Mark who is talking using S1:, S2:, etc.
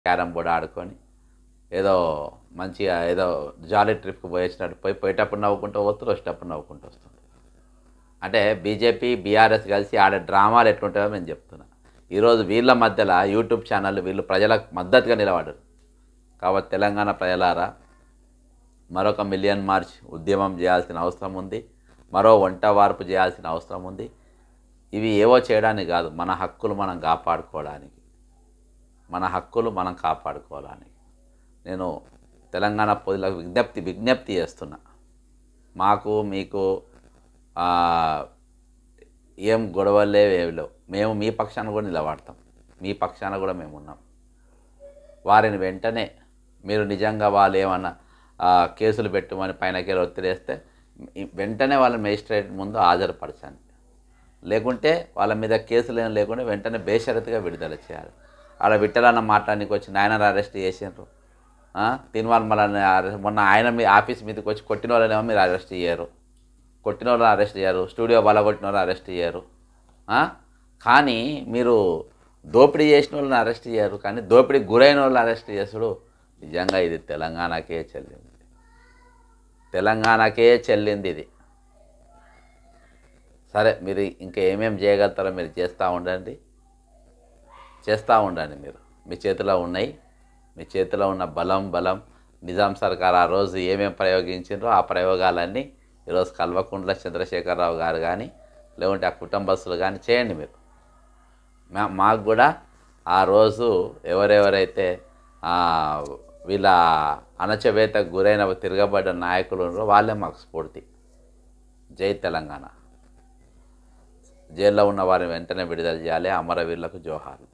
S1: Carrom board ఆడుకొని ఏదో మంచిగా ఏదో జాలీ ట్రిప్కి పోయేసినట్టు పోయి పోయేటప్పుడు నవ్వుకుంటూ పోతున్నారు వచ్చేటప్పుడు నవ్వుకుంటూ వస్తుంది అంటే బీజేపీ బీఆర్ఎస్ కలిసి ఆడే డ్రామాలు ఎట్లుంటాయో మేము చెప్తున్నా ఈరోజు వీళ్ళ మధ్యలో యూట్యూబ్ ఛానల్ వీళ్ళు ప్రజలకు మద్దతుగా నిలబడరు కాబట్టి తెలంగాణ ప్రజలారా మరొక మిలియన్ మార్చ్ ఉద్యమం చేయాల్సిన అవసరం ఉంది మరో వంట వార్పు చేయాల్సిన అవసరం ఉంది ఇవి ఏవో చేయడానికి కాదు మన హక్కులు మనం కాపాడుకోవడానికి మన హక్కులు మనం కాపాడుకోవడానికి నేను తెలంగాణ ప్రజలకు విజ్ఞప్తి విజ్ఞప్తి చేస్తున్నా మాకు మీకు ఆ, ఏం గొడవలు లేవు ఏమి లేవు మేము మీ పక్షాన కూడా నిలబడతాం మీ పక్షాన కూడా మేము ఉన్నాం వారిని వెంటనే మీరు నిజంగా వాళ్ళు ఏమన్నా ఆ, కేసులు పెట్టమని పైనకి ఒత్తిడి వేస్తే ఈ- వెంటనే వాళ్ళ మేజిస్ట్రేట్ ముందు హాజరుపరచండి లేకుంటే వాళ్ళ మీద కేసులు ఏం లేకుండా వెంటనే బేషరతుగా విడుదల చేయాలి ఆడ విట్టలన్న మాట్లాడానికి వచ్చి నాయన అరెస్ట్ చేసిండ్రు తినవాళ్ళు మళ్ళీ మొన్న ఆయన మీ ఆఫీస్ మీదకి వచ్చి కొట్టిన వాళ్ళనేమో మీరు అరెస్ట్ చేయరు కొట్టిన వాళ్ళని అరెస్ట్ చేయరు స్టూడియో బల కొట్టిన వాళ్ళని అరెస్ట్ చేయరు ఆ? కానీ మీరు దోపిడీ చేసిన వాళ్ళని అరెస్ట్ చేయరు కానీ దోపిడీకి గురైన వాళ్ళని అరెస్ట్ చేసుడు నిజంగా ఇది తెలంగాణకే చెల్లింది తెలంగాణకే చెల్లింది ఇది సరే మీరు ఇంకా ఏమేమి చేయగలుగుతారో మీరు చేస్తూ ఉండండి చేస్తూ ఉండండి మీరు మీ చేతిలో ఉన్నాయి మీ చేతిలో ఉన్న బలం బలం నిజాం సర్కార్ ఆ రోజు ఏమేమి ప్రయోగించారో ఆ ప్రయోగాలన్నీ ఈరోజు కల్వకుంట్ల చంద్రశేఖరరావు గారు కానీ లేకుంటే ఆ కుటుంబస్తులు కానీ చేయండి మీరు మా మాకు కూడా ఆ రోజు ఎవరెవరైతే ఆ, వీళ్ళ అణచవేతకు గురైన తిరగబడ్డ నాయకులు ఉన్నారో వాళ్ళే మాకు స్ఫూర్తి జై తెలంగాణ జైల్లో ఉన్న వారిని వెంటనే విడుదల చేయాలి అమరవీరులకు జోహార్లు